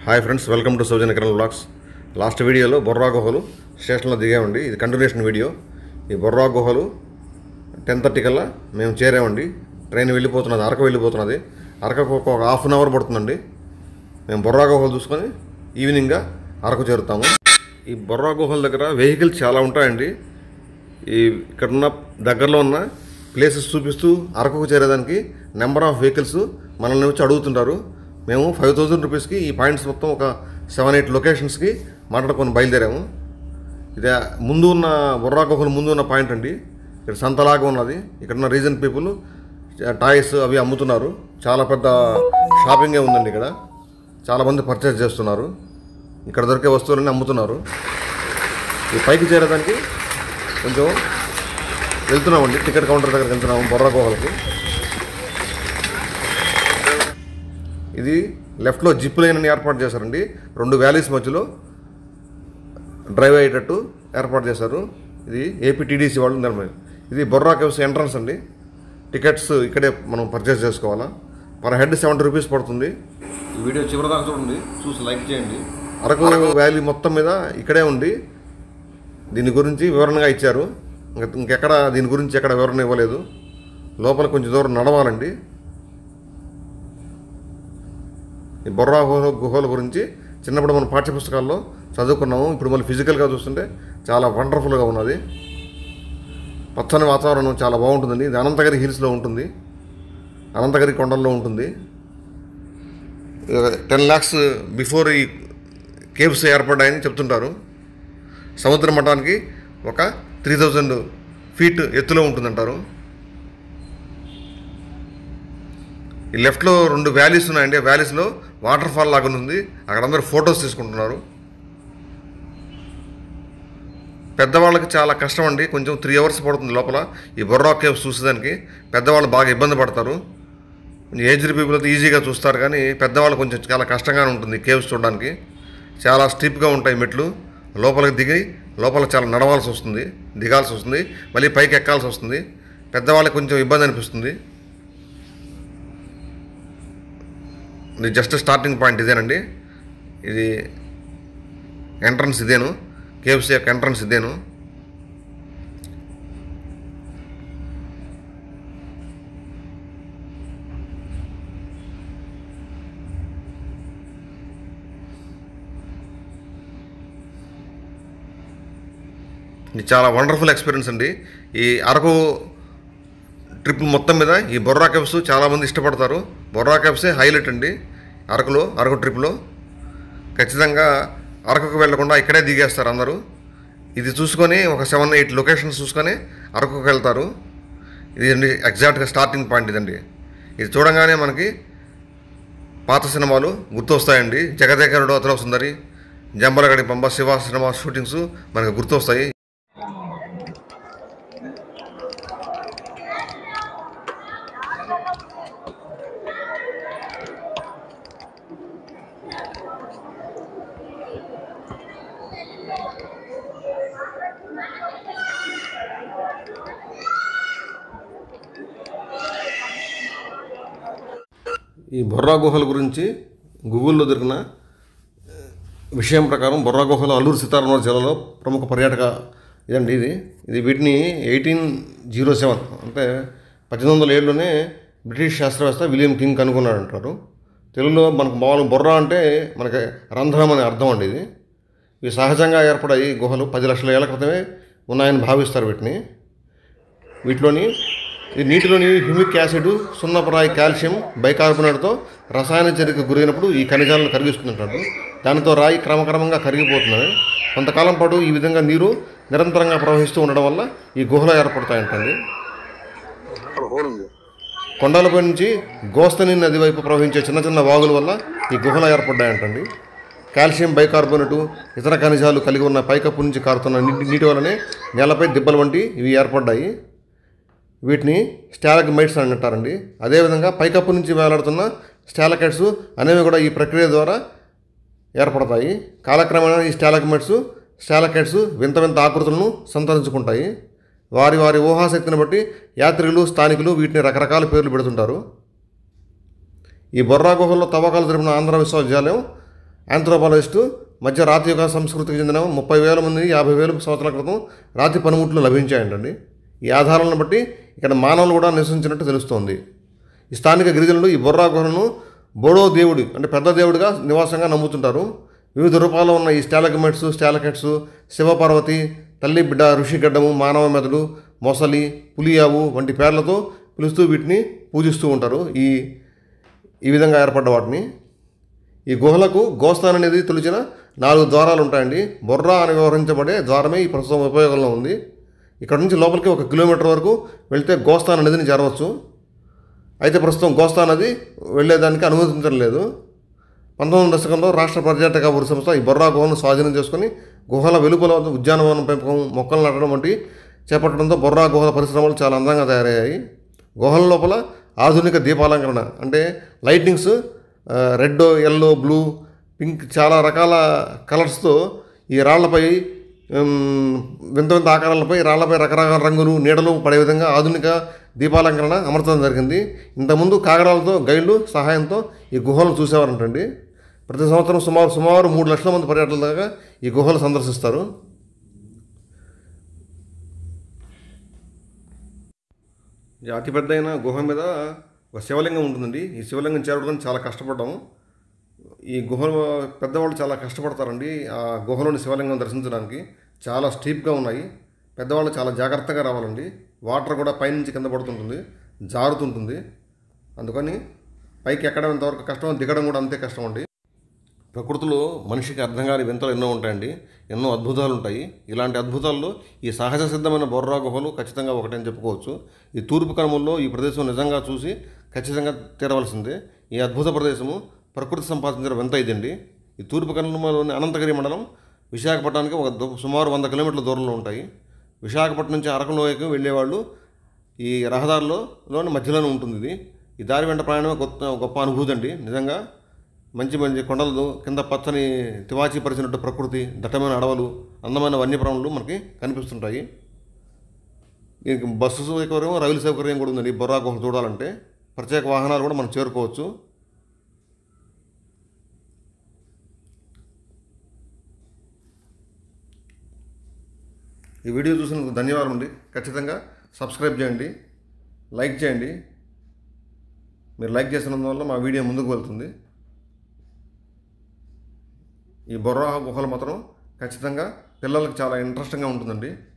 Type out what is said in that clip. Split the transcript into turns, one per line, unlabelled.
hi friends welcome to Soujan Kiran vlogs last వీడియోలో బొర్రా గుహలు స్టేషన్లో దిగామండి ఇది కంటిన్యూషన్ వీడియో ఈ బొర్రా గుహలు టెన్ థర్టీ కల్లా మేము చేరామండి ట్రైన్ వెళ్ళిపోతున్నది అరకు వెళ్ళిపోతున్నది అరకకు ఒక ఒక హాఫ్ అన్ అవర్ పడుతుందండి మేము బొర్రా గుహలు చూసుకొని ఈవినింగ్గా అరకు చేరుతాము ఈ బొర్రా గుహల దగ్గర వెహికల్స్ చాలా ఉంటాయండి ఈ ఇక్కడ ఉన్న దగ్గరలో ఉన్న ప్లేసెస్ చూపిస్తూ అరకుకు చేరేదానికి నెంబర్ ఆఫ్ వెహికల్స్ మనల్ని వచ్చి అడుగుతుంటారు మేము ఫైవ్ థౌజండ్ రూపీస్కి ఈ పాయింట్స్ మొత్తం ఒక సెవెన్ ఎయిట్ లొకేషన్స్కి మాట్లాడుకొని బయలుదేరాము ఇది ముందు ఉన్న బొర్రా గుహలు ముందు ఉన్న పాయింట్ అండి ఇక్కడ సంతలాగా ఉన్నది ఇక్కడ ఉన్న రీజన్ పీపుల్ టాయ్స్ అవి అమ్ముతున్నారు చాలా పెద్ద షాపింగే ఉందండి ఇక్కడ చాలామంది పర్చేస్ చేస్తున్నారు ఇక్కడ దొరికే వస్తువులన్నీ అమ్ముతున్నారు ఈ పైకి చేరడానికి కొంచెం వెళ్తున్నామండి టికెట్ కౌంటర్ దగ్గరికి వెళ్తున్నాము బొర్రా గుహలకి ఇది లెఫ్ట్లో జిప్ లైన్ అని ఏర్పాటు చేశారండి రెండు వ్యాలీస్ మధ్యలో డ్రైవ్ అయ్యేటట్టు ఏర్పాటు చేశారు ఇది ఏపీటీడీసీ వాళ్ళు నిర్మాణం ఇది బొర్రా కేవ్స్ ఎంట్రన్స్ అండి టికెట్స్ ఇక్కడే మనం పర్చేస్ చేసుకోవాలా పర్ హెడ్ సెవెంటీ రూపీస్ పడుతుంది ఈ వీడియో చివరిదాకా చూడండి చూసి లైక్ చేయండి అరకు వ్యాలీ మొత్తం మీద ఇక్కడే ఉండి దీని గురించి వివరణగా ఇచ్చారు ఇంకా ఇంకెక్కడ దీని గురించి ఎక్కడ వివరణ ఇవ్వలేదు లోపల కొంచెం దూరం నడవాలండి ఈ బొర్రా గుహ గుహల గురించి చిన్నప్పుడు మనం పాఠ్యపుస్తకాల్లో చదువుకున్నాము ఇప్పుడు మళ్ళీ ఫిజికల్గా చూస్తుంటే చాలా వండర్ఫుల్గా ఉన్నది పచ్చని వాతావరణం చాలా బాగుంటుందండి ఇది అనంతగిరి హిల్స్లో ఉంటుంది అనంతగిరి కొండల్లో ఉంటుంది టెన్ ల్యాక్స్ బిఫోర్ ఈ కేవ్స్ ఏర్పడ్డాయని చెప్తుంటారు సముద్ర మఠానికి ఒక త్రీ థౌజండ్ ఫీట్ ఎత్తులో ఉంటుందంటారు ఈ లెఫ్ట్లో రెండు వ్యాలీస్ ఉన్నాయండి ఆ వ్యాలీస్లో వాటర్ ఫాల్ లాగా ఉంది అక్కడ అందరూ ఫొటోస్ తీసుకుంటున్నారు పెద్దవాళ్ళకి చాలా కష్టం అండి కొంచెం త్రీ అవర్స్ పడుతుంది లోపల ఈ బొర్రా కేవ్స్ చూసేదానికి పెద్దవాళ్ళు బాగా ఇబ్బంది పడతారు కొంచెం ఏజ్డ్ పీపుల్ అయితే ఈజీగా చూస్తారు కానీ పెద్దవాళ్ళు కొంచెం చాలా కష్టంగానే ఉంటుంది కేవ్స్ చూడడానికి చాలా స్టీప్గా ఉంటాయి మెట్లు లోపలికి దిగి లోపల చాలా నడవాల్సి వస్తుంది దిగాల్సి వస్తుంది మళ్ళీ పైకి ఎక్కాల్సి వస్తుంది పెద్దవాళ్ళకి కొంచెం ఇబ్బంది అనిపిస్తుంది ఇది జస్ట్ స్టార్టింగ్ పాయింట్ ఇదేనండి ఇది ఎంట్రన్స్ ఇదేను కేఎఫ్సీ యొక్క ఎంట్రన్స్ ఇదేను ఇది చాలా వండర్ఫుల్ ఎక్స్పీరియన్స్ అండి ఈ అరకు ట్రిప్ మొత్తం మీద ఈ బొర్రా కేవ్స్ చాలామంది ఇష్టపడతారు బొర్రా కేవ్సే హైలైట్ అండి అరకులో అరకు ట్రిప్లో ఖచ్చితంగా అరకుకు వెళ్లకుండా ఇక్కడే దిగేస్తారు అందరూ ఇది చూసుకొని ఒక సెవెన్ ఎయిట్ లొకేషన్స్ చూసుకొని అరకుకు వెళ్తారు ఇది అండి ఎగ్జాక్ట్గా స్టార్టింగ్ పాయింట్ ఇదండి ఇది చూడంగానే మనకి పాత సినిమాలు గుర్తొస్తాయండి జగదేకరుడు అతలో సుందరి జంబలగడి పంబ శివ సినిమా షూటింగ్స్ మనకు గుర్తొస్తాయి ఈ బొర్రా గుహల గురించి గూగుల్లో దొరికిన విషయం ప్రకారం బొర్రా గుహలు అల్లూరు సీతారామరాజు జిల్లాలో ప్రముఖ పర్యాటక ఇదండి ఇది ఇది వీటిని ఎయిటీన్ జీరో సెవెన్ అంటే పద్దెనిమిది వందల ఏడులోనే బ్రిటిష్ శాస్త్రవేత్త విలియం కింగ్ కనుగొన్నాడు అంటారు తెలుగులో మనకు మామూలు బొర్రా అంటే మనకి రంధ్రం అనే అర్థం అండి ఇది ఇవి సహజంగా ఏర్పడాయి గుహలు పది లక్షల ఏళ్ల క్రితమే ఉన్నాయని భావిస్తారు వీటిని వీటిలోని ఈ నీటిలోని హ్యూమిక్ యాసిడ్ సున్నపరాయి కాల్షియం బైకార్బోనేట్తో రసాయన చర్యకు గురైనప్పుడు ఈ ఖనిజాలను కరిగిస్తుంటాడు దానితో రాయి క్రమక్రమంగా కరిగిపోతున్నాయి కొంతకాలం పాటు ఈ విధంగా నీరు నిరంతరంగా ప్రవహిస్తూ ఉండడం వల్ల ఈ గుహలు ఏర్పడతాయంటండి కొండలపై నుంచి గోస్తని నది వైపు ప్రవహించే చిన్న చిన్న వాగుల వల్ల ఈ గుహలు ఏర్పడ్డాయంటండి కాల్షియం బైకార్బోనేటు ఇతర ఖనిజాలు కలిగి ఉన్న పైకప్పు నుంచి కారుతున్న నీటి నీటి వల్లనే నేలపై దిబ్బలు వంటి ఇవి ఏర్పడ్డాయి వీటిని స్టాలగ్మైట్స్ అని అంటారండి అదేవిధంగా పైకప్పు నుంచి వేలాడుతున్న స్టాలకైట్స్ అనేవి కూడా ఈ ప్రక్రియ ద్వారా ఏర్పడతాయి కాలక్రమేణా ఈ స్టాలగ్మైట్స్ స్టాలకైట్స్ వింత వింత ఆకృతులను సంతరించుకుంటాయి వారి వారి ఊహాశక్తిని బట్టి యాత్రికులు స్థానికులు వీటిని రకరకాల పేర్లు పెడుతుంటారు ఈ బొర్రా గుహల్లో తవ్వకాలు జరిపిన ఆంధ్ర విశ్వవిద్యాలయం ఆంథ్రోపాలజిస్టు మధ్య రాతి యుగ సంస్కృతికి చెందిన ముప్పై వేల మంది యాభై వేల సంవత్సరాల క్రితం రాతి పనిముట్లు లభించాయంటండి ఈ ఆధారాలను బట్టి ఇక్కడ మానవులు కూడా నివసించినట్టు తెలుస్తోంది ఈ స్థానిక గిరిజనులు ఈ బొర్రా గుహలను బోడో దేవుడి అంటే పెద్ద దేవుడిగా నివాసంగా నమ్ముతుంటారు వివిధ రూపాల్లో ఉన్న ఈ స్టాలగమెట్స్ స్టాలకెట్స్ శివపార్వతి తల్లి బిడ్డ ఋషిగడ్డము మానవ మెదడు మొసలి పులియావు వంటి పేర్లతో పిలుస్తూ వీటిని పూజిస్తూ ఉంటారు ఈ ఈ విధంగా ఏర్పడ్డ వాటిని ఈ గుహలకు గోస్థాన్ అనేది తొలిచిన నాలుగు ద్వారాలు ఉంటాయండి బొర్రా అని వ్యవహరించబడే ద్వారమే ఈ ప్రస్తుతం ఉపయోగంలో ఉంది ఇక్కడ నుంచి లోపలికి ఒక కిలోమీటర్ వరకు వెళ్తే గోస్థాన్ నదిని చేరవచ్చు అయితే ప్రస్తుతం గోస్తా నది వెళ్ళేదానికి అనుమతించడం లేదు పంతొమ్మిది దశకంలో రాష్ట్ర పర్యాటక అభివృద్ధి సంస్థ ఈ బొర్రా గుహను స్వాధీనం చేసుకుని గుహల వెలుపల ఉద్యానవనం పెంపకం మొక్కలు నాటడం వంటి చేపట్టడంతో బొర్రా గుహల పరిశ్రమలు చాలా అందంగా తయారయ్యాయి గుహల లోపల ఆధునిక దీపాలంకరణ అంటే లైటింగ్స్ ఆ, రెడ్ ఎల్లో బ్లూ పింక్ చాలా రకాల కలర్స్తో ఈ రాళ్లపై ఉమ్, వింత వింత ఆకారాలపై రాళ్లపై రకరకాల రంగులు నీడలు పడే విధంగా ఆధునిక దీపాలంకరణ అమర్చడం జరిగింది ఇంతకుముందు కాగడాలతో గైడ్లు సహాయంతో ఈ గుహలను చూసేవారంటండి ప్రతి సంవత్సరం సుమారు సుమారు మూడు లక్షల మంది పర్యాటకుల దాకా ఈ గుహలు సందర్శిస్తారు ఈ అతిపెద్దైన గుహ మీద ఒక శివలింగం ఉంటుందండి ఈ శివలింగం చేరడానికి చాలా కష్టపడ్డాము ఈ గుహలో పెద్దవాళ్ళు చాలా కష్టపడతారండి ఆ గుహలోని శివలింగం దర్శించడానికి చాలా స్టీప్గా ఉన్నాయి పెద్దవాళ్ళు చాలా జాగ్రత్తగా రావాలండి వాటర్ కూడా పైనుంచి కింద పడుతుంటుంది జారుతుంటుంది అందుకని పైకి ఎక్కడం ఎంతవరకు కష్టం దిగడం కూడా అంతే కష్టం అండి ప్రకృతిలో మనిషికి అర్థం కాని వింతలు ఎన్నో ఉంటాయండి ఎన్నో అద్భుతాలు ఉంటాయి ఇలాంటి అద్భుతాల్లో ఈ సహజ సిద్ధమైన బొర్రా గుహలు ఖచ్చితంగా ఒకటని చెప్పుకోవచ్చు ఈ తూర్పు కనుమల్లో ఈ ప్రదేశం నిజంగా చూసి ఖచ్చితంగా తీరవలసిందే ఈ అద్భుత ప్రదేశము ప్రకృతి సంపాదించిన వింత ఇదండి ఈ తూర్పు కనుమలోని అనంతగిరి మండలం విశాఖపట్నానికి ఒక దు- సుమారు వంద కిలోమీటర్ల దూరంలో ఉంటాయి విశాఖపట్నం నుంచి అరకు లోయకు వెళ్ళేవాళ్ళు ఈ రహదారిలో లోని మధ్యలోనే ఉంటుంది ఇది ఈ దారి వెంట ప్రయాణమే గొప్ప గొప్ప అనుభూతి అండి నిజంగా మంచి మంచి కొండలు కింద పచ్చని తివాచీ పరిచినట్టు ప్రకృతి దట్టమైన అడవులు అందమైన వన్యప్రాణులు మనకి కనిపిస్తుంటాయి దీనికి బస్సు సౌకర్యం రైలు సౌకర్యం కూడా ఉందండి ఈ బొర్రా గుహ చూడాలంటే ప్రత్యేక వాహనాలు కూడా మనం చేరుకోవచ్చు ఈ వీడియో చూసినందుకు ధన్యవాదాలు అండి ఖచ్చితంగా సబ్స్క్రైబ్ చేయండి లైక్ చేయండి మీరు లైక్ చేసినందువల్ల మా వీడియో ముందుకు వెళ్తుంది ఈ బొర్రా గుహలు మాత్రం ఖచ్చితంగా పిల్లలకు చాలా ఇంట్రెస్టింగ్గా ఉంటుందండి